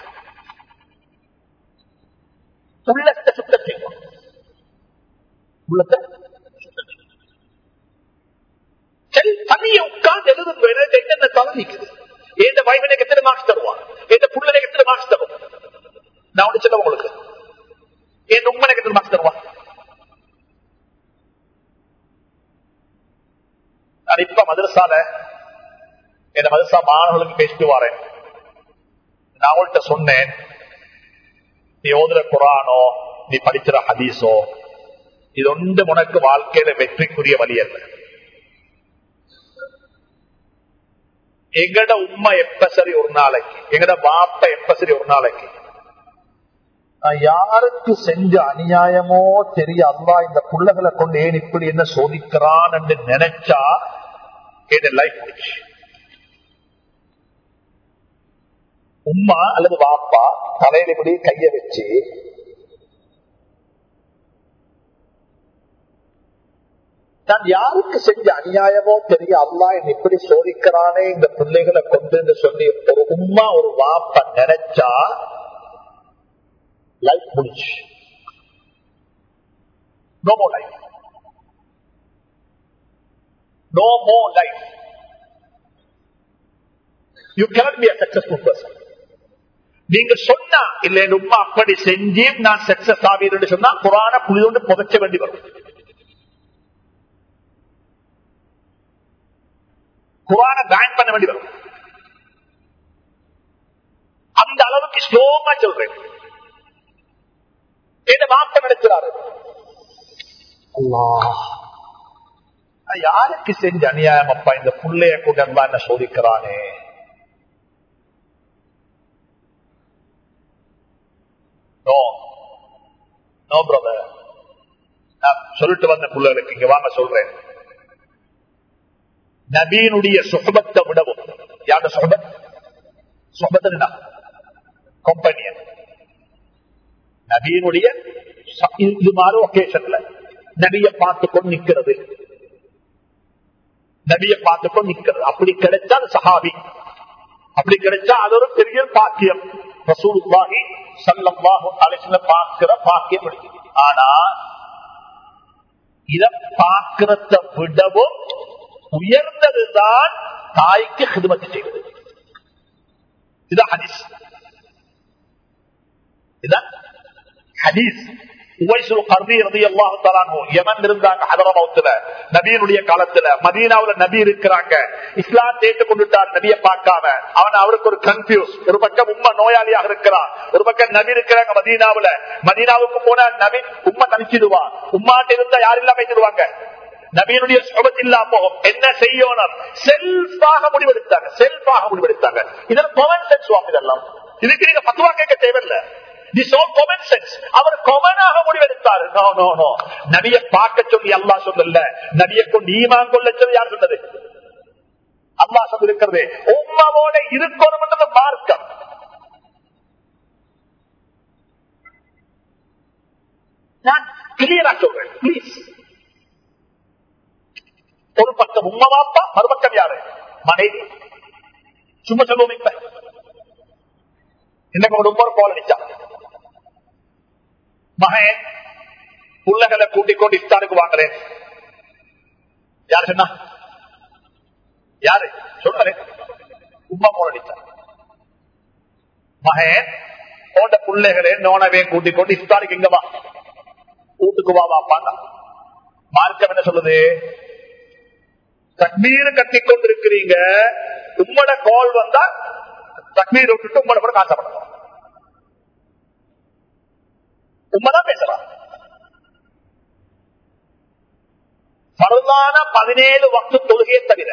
உள்ளத்தை சுத்தம் செய்வோம் உள்ளத்தை சரி தனியை உட்கார்ந்து எழுதும் என்னென்ன கவனிக்குது எந்த வைஃபனுக்கு எத்தனை மார்க்ஸ் தருவான் எந்த புள்ளனுக்கு எத்தனை மார்க்ஸ் தரும் நான் ஒண்ணு சொல்ல உங்களுக்கு என் உண்மனுக்கு எத்தனை மார்க்ஸ் தருவான் நான் இப்ப மதரசால என் மதரசா மாணவர்களுக்கு பேசிட்டு வரேன் நான் அவங்கள்ட்ட சொன்னேன் நீ ஓதுற குரானோ நீ படிக்கிற ஹதீஸோ இது ஒன்று உனக்கு வாழ்க்கையில வெற்றிக்குரிய வழி அல்ல எங்கட உண்மை எப்ப சரி ஒரு நாளைக்கு எங்கட பாப்ப எப்ப சரி ஒரு நாளைக்கு நான் யாருக்கு செஞ்ச அநியாயமோ தெரிய அல்லா இந்த புள்ளகளை கொண்டு ஏன் இப்படி என்ன சோதிக்கிறான் என்று நினைச்சா என் லைஃப் போச்சு உம்மா அல்லது வாப்பா தலையில இப்படி கைய வச்சு நான் யாருக்கு செஞ்ச அநியாயமோ தெரிய அல்லா என்ன இப்படி சோதிக்கிறானே இந்த பிள்ளைகளை கொண்டு சொல்லி ஒரு உம்மா ஒரு வாப்ப நினைச்சா லைஃப் முடிச்சு no more life no more life you can be a successful person நீங்க சொன்னா இல்ல என் உமா அப்படி செஞ்சு நான் சக்சஸ் ஆவீர் சொன்னா புராண புலிதொண்டு புதைச்ச வேண்டி வரும் குரான பேன் பண்ண வேண்டி வரும் அந்த அளவுக்கு ஸ்லோமா சொல்றேன் என்ன மாற்றம் நடக்கிறாரு யாருக்கு செஞ்ச அநியாயம் அப்பா இந்த புள்ளைய கூட என்ன சோதிக்கிறானே நோ நோ பிரதர் நான் சொல்லிட்டு வந்த பிள்ளைகளுக்கு இங்க வாங்க சொல்றேன் நபீனுடைய சுகபத்தை விடவும் யார சுகபத் சுகபத்துனா கம்பெனியன் நபீனுடைய இது மாதிரி ஒகேஷன்ல நபிய பார்த்து கொண்டு நிக்கிறது நபிய பார்த்து கொண்டு நிக்கிறது அப்படி கிடைச்சா அது சஹாபி அப்படி கிடைச்சா அது ஒரு பெரிய பாக்கியம் ரசூலுல்லாஹி ஸல்லல்லாஹு அலைஹி வஸல்லம் பார்க்கிற பாக்கியம் இருக்குது ஆனா இத பார்க்கிறத விடவும் உயர்ந்ததுதான் தாய்க்கு ஹிதமத்து செய்வது இதுதான் ஹதீஸ் இதுதான் ஹதீஸ் நபியினுடைய காலத்துல மதீனாவுல நபி இருக்கிறாங்க இஸ்லாம் தேட்டு கொண்டுட்டார் நபிய பார்க்காம அவன் அவருக்கு ஒரு கன்ஃபியூஸ் ஒரு பக்கம் உண்மை நோயாளியாக இருக்கிறான் ஒரு பக்கம் நபி இருக்கிறாங்க மதீனாவுல மதீனாவுக்கு போன நபி உண்மை தனிச்சிடுவா உம்மாட்ட இருந்தா யாரெல்லாம் பேசிடுவாங்க நபியினுடைய சுபத் இல்லா போகும் என்ன செய்யணும் செல்ஃபாக முடிவெடுத்தாங்க செல்ஃபாக முடிவெடுத்தாங்க இதெல்லாம் காமன் சென்ஸ் இதெல்லாம் இதுக்கு நீங்க பத்துவா கேட்க தேவையில்லை அவர் கொமனாக முடிவெடுத்தார் நபிய பார்க்க சொல்லி அல்லா சொல்லல நபிய கொண்டு ஈமான் கொள்ள சொல்லி யார் சொன்னது அல்லா சொல்லிருக்கிறது உண்மாவோட இருக்கணும் மார்க்கம் நான் கிளியரா சொல்றேன் பிளீஸ் ஒரு பக்கம் உண்மை வாப்பா மறுபக்கம் யாரு மனைவி சும்மா சொல்லுவோம் இப்ப என்ன ரொம்ப போல நிச்சா மகன் புள்ளகளை கூட்டிக் கொண்டு இஃப்தாருக்கு வாங்குறேன் யாரு சொன்னா யாரு சொல்றேன் உமா போல நிச்சா மகன் போன்ற பிள்ளைகளை நோனவே கூட்டிக் கொண்டு இஃப்தாருக்கு எங்க வா வீட்டுக்கு வா வாப்பாண்டா மார்க்கம் என்ன சொல்லுது தக்மீர் கட்டி கொண்டிருக்கிறீங்க உம்மட கால் வந்தா தக்மீர் விட்டுட்டு உம்மட கூட காசப்படணும் உண்மைதான் பேசுறான் பருளான பதினேழு வக்து தொழுகையை தவிர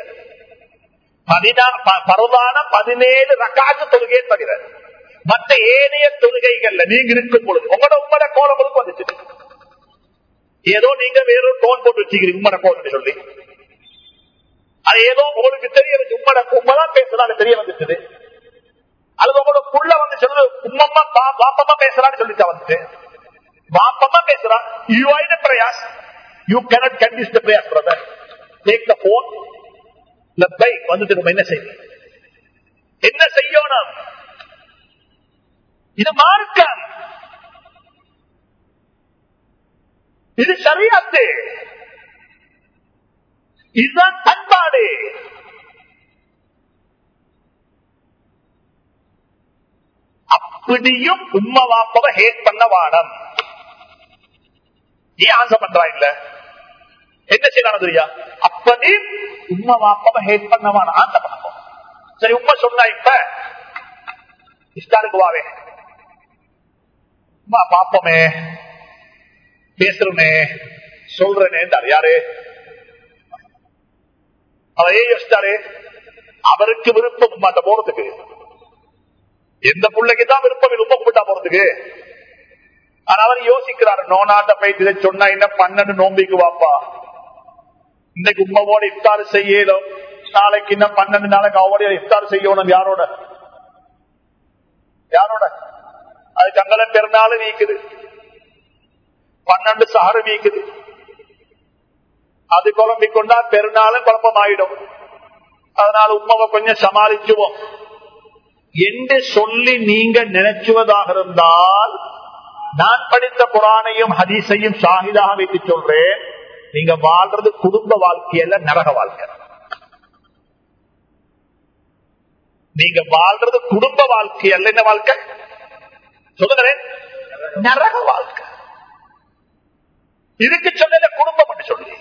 பருளான பதினேழு ரக்காத்து தொழுகையை தவிர மற்ற ஏனைய தொழுகைகள்ல நீங்க இருக்கும் பொழுது உங்களோட உங்களோட கோலம் பொழுது வந்துச்சு ஏதோ நீங்க வேறொரு டோன் போட்டு வச்சுக்கிறீங்க உம்மட கோல் சொல்லி அது ஏதோ உங்களுக்கு தெரிய வந்து உம்மட உண்மைதான் பேசுறான்னு தெரிய வந்துச்சு அல்லது உங்களோட புள்ள வந்து சொல்லுது உம்மம்மா பாப்பமா பேசுறான்னு சொல்லிட்டு வந்துட்டு பாப்பமா பேசுறான் you are prize you cannot contest the prize brother take the phone லப்பை வந்துட்டு நம்ம என்ன செய்யணும் என்ன செய்யணும் இது மார்க்கம் இது சரியாத்து இதுதான் பண்பாடு அப்படியும் உம்மா வாப்பவ ஹேட் பண்ண வாடம் ஏன் ஆன்சர் பண்றா இல்ல என்ன செய்யலாம் தெரியா அப்படி உம்மா வாப்பவ ஹேட் பண்ண வாடம் ஆன்சர் பண்ணப்போம் சரி உண்மை சொன்னா இப்ப இஷ்டாருக்கு வாவே உமா பாப்போமே பேசுறமே சொல்றேனே யாரு அவர் ஏன் யோசிச்சாரு அவருக்கு விருப்பம் உமாட்ட போறதுக்கு எந்த பிள்ளைக்கு தான் விருப்பம் உமா கும்பிட்டா போறதுக்கு ஆனா அவர் யோசிக்கிறாரு நோனாட்ட போயிட்டு இதை சொன்னா என்ன பன்னெண்டு நோம்பிக்கு வாப்பா இன்னைக்கு உமாவோட இஃப்தாரு செய்யலும் நாளைக்கு இன்னும் பன்னெண்டு நாளைக்கு அவடைய இஃப்தார் செய்யணும் யாரோட யாரோட அது தங்களை பெருநாள் நீக்குது பன்னெண்டு சாறு நீக்குது அது குழம்பி கொண்டா பெருநாளும் குழப்பமாயிடும் அதனால உண்மைவை கொஞ்சம் சமாளிச்சுவோம் என்று சொல்லி நீங்க நினைச்சுவதாக இருந்தால் நான் படித்த குரானையும் ஹதீஸையும் ஷாஹிதாக வைத்து சொல்றேன் நீங்க வாழ்றது குடும்ப வாழ்க்கையல்ல நரக வாழ்க்கை நீங்க வாழ்றது குடும்ப வாழ்க்கை அல்ல என்ன வாழ்க்கை சொல்லுங்களேன் நரக வாழ்க்கை இதுக்கு சொல்லல குடும்பம் என்று சொல்லி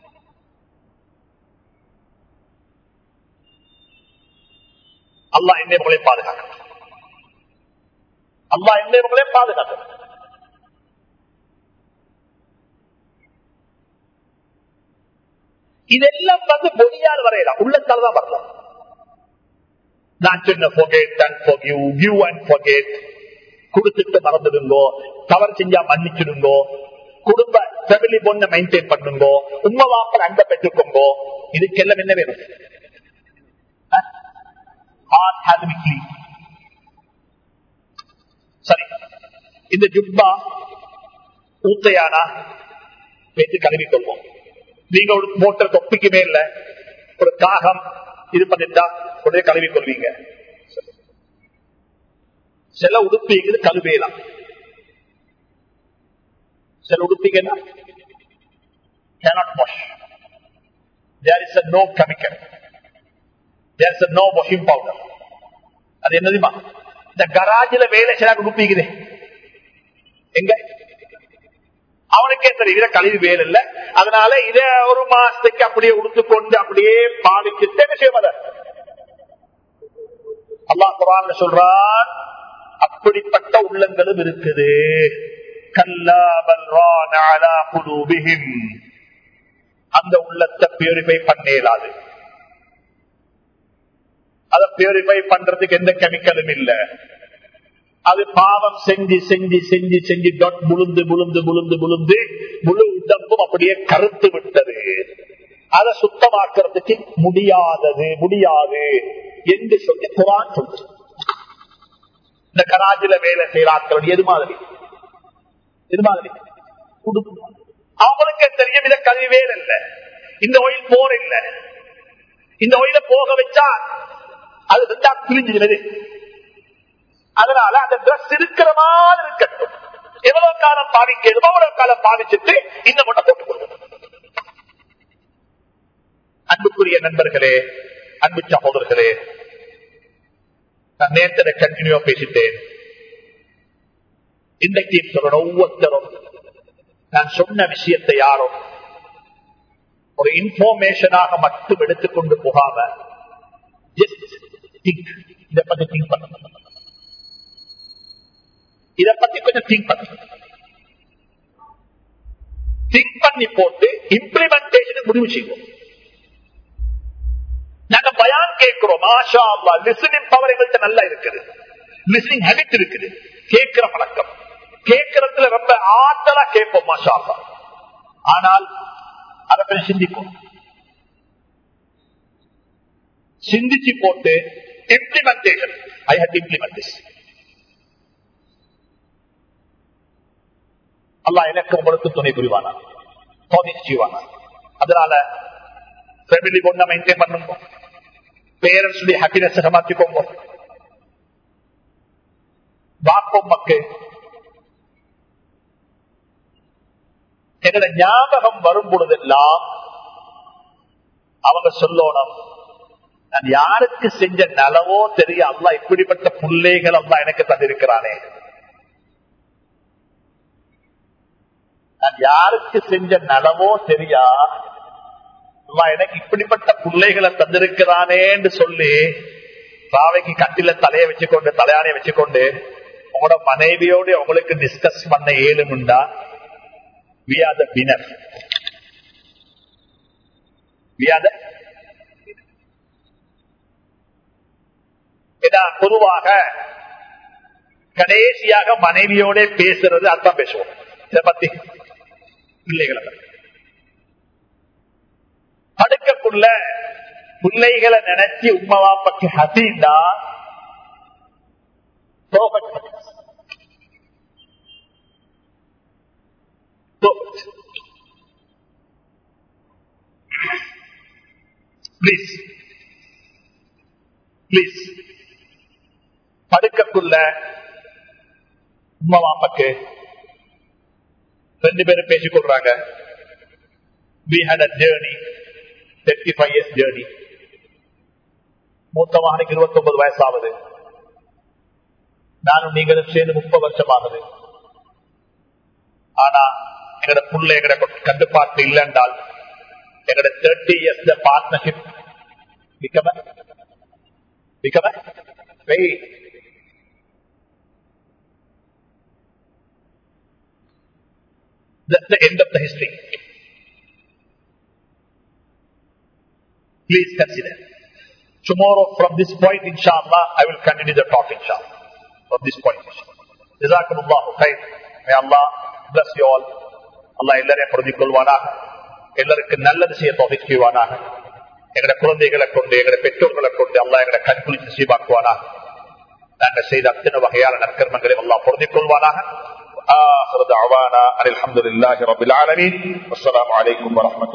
அல்லா என்னை உங்களை பாதுகாக்க அல்லா என்னை உங்களை பாதுகாக்க இதெல்லாம் வந்து மொழியால் வரையலாம் உள்ளத்தால் தான் வரலாம் நான் சொன்ன forget and forgive, give and forget. கொடுத்துட்டு மறந்துடுங்கோ தவறு செஞ்சா மன்னிச்சிடுங்கோ குடும்ப ஃபேமிலி பொண்ணை மெயின்டைன் பண்ணுங்கோ உண்மை வாப்பல் அங்க பெற்றுக்கோங்கோ இதுக்கெல்லாம் என்ன வேணும் Heart has to be clean. சரி இந்த ஜுப்பா ஊத்தையானா வைத்து கழுவி கொள்வோம் நீங்க ஒரு மோட்டர் தொப்பிக்கு மேல ஒரு காகம் இது பண்ணிட்டா உடனே கழுவி கொள்வீங்க சில உடுப்பிங்கிறது கழுவேலாம் சில உடுப்பிங்கன்னா cannot wash there is a no chemical there is a no washing powder அது என்ன தெரியுமா இந்த கராஜில வேலை செய்ய உடுப்பிக்குது எங்க அவனுக்கே தெரியும் இதை கழிவு வேலை இல்ல அதனால இத ஒரு மாசத்துக்கு அப்படியே உடுத்துக்கொண்டு அப்படியே பாவிச்சுட்டு என்ன செய்ய அல்லா குரான் சொல்றான் அப்படிப்பட்ட உள்ளங்களும் இருக்குது அந்த உள்ளத்தை பியூரிஃபை பண்ணேலாது அதை பியூரிஃபை பண்றதுக்கு எந்த கெமிக்கலும் இல்ல அது பாவம் செஞ்சு செஞ்சு செஞ்சு செஞ்சு டொட் முழுந்து முழுந்து முழுந்து முழுந்து முழு உடம்பும் அப்படியே கருத்து விட்டது அதை சுத்தமாக்குறதுக்கு முடியாதது முடியாது என்று சொல்லி குரான் சொல்றது இந்த கராஜில வேலை செய்யறாக்கள் எது மாதிரி எது மாதிரி அவங்களுக்கே தெரியும் இத கல்வி வேலை இல்ல இந்த ஒயில் போர் இல்ல இந்த ஒயில போக வச்சா அது ரெண்டா பிரிஞ்சுது அதனால அந்த டிரெஸ் இருக்கிற மாதிரி இருக்கட்டும் எவ்வளவு காலம் பாதிக்கணுமோ அவ்வளவு காலம் பாதிச்சுட்டு இந்த மட்டும் போட்டுக் கொள்ளும் அன்புக்குரிய நண்பர்களே அன்பு சகோதரர்களே நான் நேரத்தை கண்டினியூவா பேசிட்டேன் இன்றைக்கு சொல்ற ஒவ்வொருத்தரும் நான் சொன்ன விஷயத்தை யாரும் ஒரு இன்ஃபர்மேஷனாக மட்டும் எடுத்துக்கொண்டு போகாம ஜஸ்ட் திங்க் இதை பத்தி திங்க் பண்ண இதை பத்தி கொஞ்சம் திங்க் பண்ண திங்க் பண்ணி போட்டு இம்ப்ளிமெண்டேஷன் முடிவு செய்வோம் நாங்க பயான் கேட்கிறோம் மாஷா அல்லா லிசனிங் பவர் எங்கள்கிட்ட நல்லா இருக்குது லிசனிங் ஹேபிட் இருக்குது கேட்கிற பழக்கம் கேட்கறதுல ரொம்ப ஆற்றலா கேட்போம் மாஷா அல்லா ஆனால் அதை பற்றி சிந்திப்போம் சிந்திச்சு போட்டு implementation I had implement this அல்லா எனக்கு உங்களுக்கு துணை புரிவானா தோதி செய்வானா அதனால ஃபேமிலி பொண்ணை மெயின்டைன் பண்ணுங்க பேரண்ட்ஸ் ஹாப்பினஸ் மாத்திக்கோங்க வாப்பம் மக்கு எங்களோட ஞாபகம் வரும் பொழுதெல்லாம் அவங்க சொல்லணும் நான் யாருக்கு செஞ்ச நலவோ தெரிய அல்லா இப்படிப்பட்ட பிள்ளைகள் அல்லா எனக்கு தந்திருக்கிறானே நான் யாருக்கு செஞ்ச நலவோ தெரியா அல்லா எனக்கு இப்படிப்பட்ட பிள்ளைகளை தந்திருக்கிறானேன்னு சொல்லி ராவைக்கு கட்டில தலையை வச்சுக்கொண்டு தலையானையை வச்சுக்கொண்டு உங்களோட மனைவியோடு உங்களுக்கு டிஸ்கஸ் பண்ண ஏழுமுண்டா we are the winner. We are the பொதுவாக கடைசியாக மனைவியோட பேசுறது அதான் பேசுவோம் இதை பத்தி பிள்ளைகளை படுக்கக்குள்ள பிள்ளைகளை நினைச்சு உமாவா பத்தி ஹசீண்டா பிளீஸ் பிளீஸ் படுக்கக்குள்ள உமா வாப்பக்கு ரெண்டு பேரும் பேசிக் கொள்றாங்க we had a journey 35 years journey மூத்த மகனுக்கு இருபத்தி ஒன்பது வயசாகுது நானும் நீங்களும் சேர்ந்து முப்பது வருஷம் ஆகுது ஆனா எங்கட புள்ள எங்கட கட்டுப்பாட்டு இல்லைன்றால் எங்கட thirty years partnership become become very that's the end of the history please consider tomorrow from this point inshallah i will continue the talk inshallah from this point jazakumullahu khair may allah bless you all allah எல்லாரையும் பொருந்திக் கொள்வானாக எல்லாருக்கு நல்லது செய்ய தொகை செய்வானாக எங்கட குழந்தைகளை கொண்டு எங்கட பெற்றோர்களை கொண்டு அல்லா எங்கட கண்குளிச்சு சீபாக்குவானாக நாங்கள் செய்த அத்தனை வகையான நற்கர்மங்களை எல்லாம் பொருந்திக் கொள்வானாக آخر دعوانا أن الحمد لله رب العالمين والسلام عليكم ورحمة